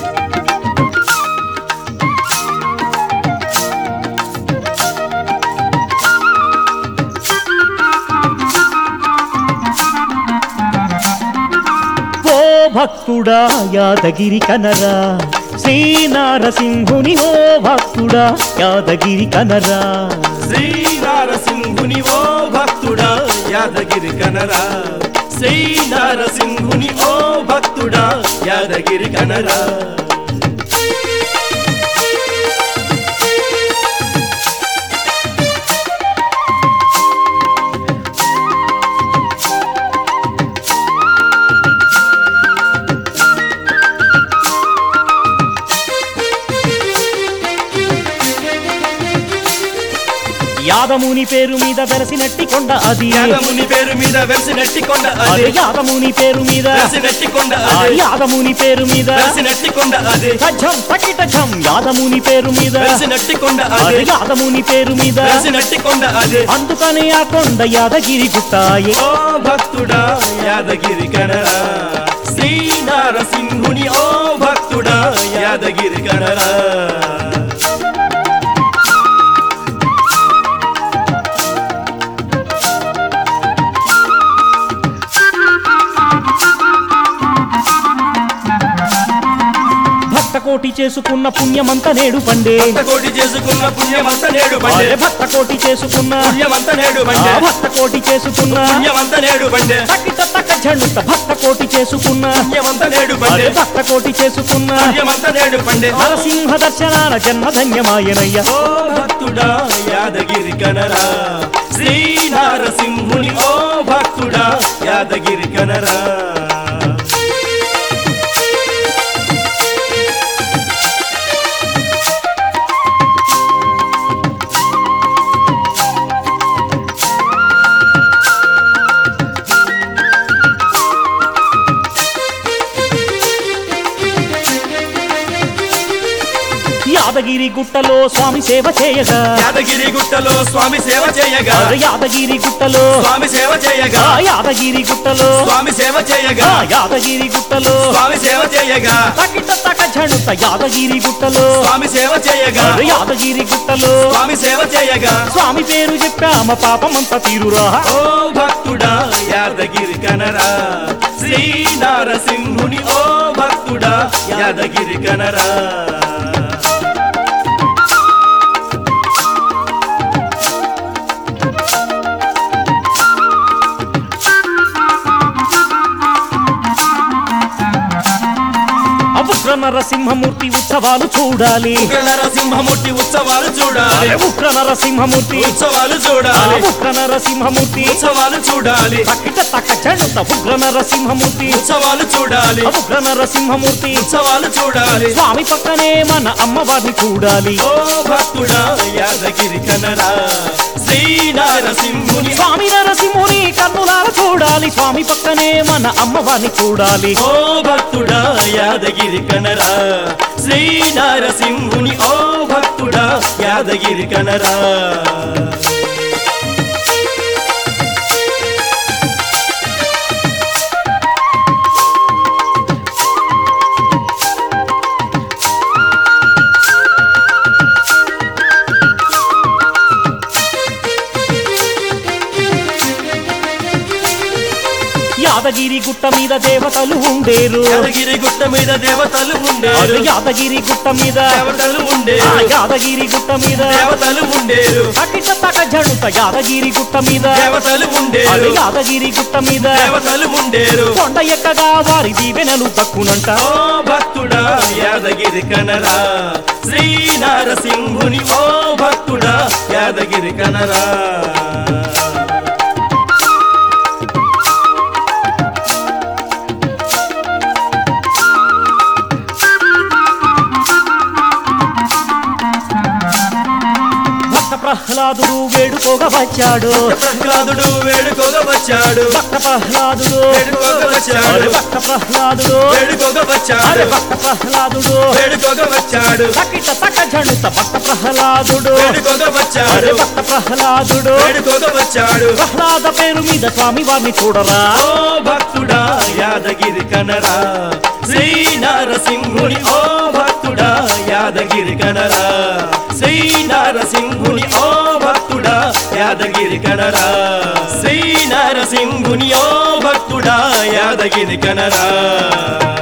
ఓ భక్తుడా యాదగిరి కనరా శ్రీ నారసింహుని ఓ భక్తుడా యాదగిరి కనరా శ్రీ నారసింహుని ఓ భక్తుడా యాదగిరి కనరా శ్రీ నారసింహుని ఓ భక్తుడా యాదగిరి కనరా యాదముని పేరు మీద వెలసినట్టి కొండ అది యాదముని పేరు మీద వెలిసినట్టి కొండ అదే అదే యాదముని పేరు మీద వెలిసినట్టి కొండ ఆ అదే యాదముని పేరు మీద వెలిసినట్టి కొండ అదే సజ్జం పకిట ఝం యాదముని పేరు మీద వెలిసినట్టి కొండ అదే అదే యాదముని పేరు మీద వెలిసినట్టి కొండ అదే అందుకని ఆ కొండ యాదగిరి గుట్టాయే ఓ భక్తుడా యాదగిరి కనరా శ్రీ నారసింహుని ఓ భక్తుడా యాదగిరి కనరా భక్త కోటి చేసుకున్న పుణ్యమంత నేడు పండే కోటి చేసుకున్న పుణ్యమంత నేడు బండే అదే భక్త కోటి చేసుకున్న పుణ్యమంత నేడు ఆ బండే భక్త కోటి చేసుకున్న పుణ్యమంత నేడు బండే తక్కిట తక్క జండుత భక్త కోటి చేసుకున్న పుణ్యమంత నేడు అదే బండే భక్త కోటి చేసుకున్న పుణ్యమంత నేడు బండే నరసింహ దర్శనాన జన్మధన్యమాయనయ్య ఓ భక్తుడా యాదగిరి కనరా శ్రీ నారసింహుని ఓ భక్తుడా యాదగిరి కనరా యాదగిరి గుట్టలో స్వామి సేవ చేయగా యాదగిరి గుట్టలో స్వామి సేవ చేయగా అదే యాదగిరి గుట్టలో స్వామి సేవ చేయగా ఆ యాదగిరి గుట్టలో స్వామి సేవ చేయగా ఆ యాదగిరి గుట్టలో స్వామి సేవ చేయగా తకిట తక జండుత యాదగిరి గుట్టలో స్వామి సేవ చేయగా అదే యాదగిరి గుట్టలో స్వామి సేవ చేయగా స్వామి పేరు చెప్పామ పాపమంత తీరురా ఓ భక్తుడా యాదగిరి కనరా శ్రీ నారసింహుని ఓ భక్తుడా యాదగిరి కనరా ఉగ్ర నరసింహమూర్తి ఉత్సవాలు చూడాలి ఉగ్ర నరసింహమూర్తి ఉత్సవాలు చూడాలి అరే ఉగ్ర నరసింహమూర్తి ఉత్సవాలు ఆ చూడాలి ఉగ్ర నరసింహమూర్తి ఉత్సవాలు చూడాలి తక్కిట తక్క జండుత ఉగ్ర నరసింహమూర్తి ఉత్సవాలు చూడాలి ఆ ఉగ్ర నరసింహమూర్తి ఉత్సవాలు చూడాలి స్వామి పక్కనే మన అమ్మవారిని చూడాలి ఓ భక్తుడా యాదగిరి కనరా శ్రీ నారసింహుని స్వామి నరసింహుని కన్నులార చూడాలి స్వామి పక్కనే మన అమ్మవారిని చూడాలి ఓ భక్తుడా యాదగిరి కనరా శ్రీ నారసింహుని ఓ భక్తుడా యాదగిరి కనరా యాదగిరి గుట్ట మీద దేవతలు ఉండేరు యాదగిరి గుట్ట మీద దేవతలు అదే ఉండేరు యాదగిరి గుట్ట మీద దేవతలు ఆ ఉండేరు యాదగిరి గుట్ట మీద దేవతలు ఉండేరు తకిట తక జడుత యాదగిరి గుట్ట మీద దేవతలు అదే ఉండేరు యాదగిరి గుట్ట మీద దేవతలు ఉండేరు కొండ ఎక్కగా వారి దీవెనలు దక్కునంట ఓ భక్తుడా యాదగిరి కనరా శ్రీ నారసింహుని ఓ భక్తుడా యాదగిరి కనరా భక్త ప్రహ్లాదుడు వేడుకోగా వచ్చాడు ప్రహ్లాదుడు వేడుకోగా వచ్చాడు భక్త ప్రహ్లాదుడు వేడుకోగా వచ్చాడు అరే భక్త ప్రహ్లాదుడు వేడుకోగా అరే వచ్చాడు భక్త ప్రహ్లాదుడు వేడుకోగా వచ్చాడు తకిట తక జడుత భక్త ప్రహ్లాదుడు వేడుకోగా అరే వచ్చాడు భక్త ప్రహ్లాదుడు వేడుకోగా వచ్చాడు ప్రహ్లాద పేరు మీద స్వామి వారిని చూడరా ఓ భక్తుడా యాదగిరి కనరా శ్రీ నారసింహుని ఓ యాదగిరి కనరా శ్రీ నరసింహునియో భక్తుడా యాదగిరి కనరా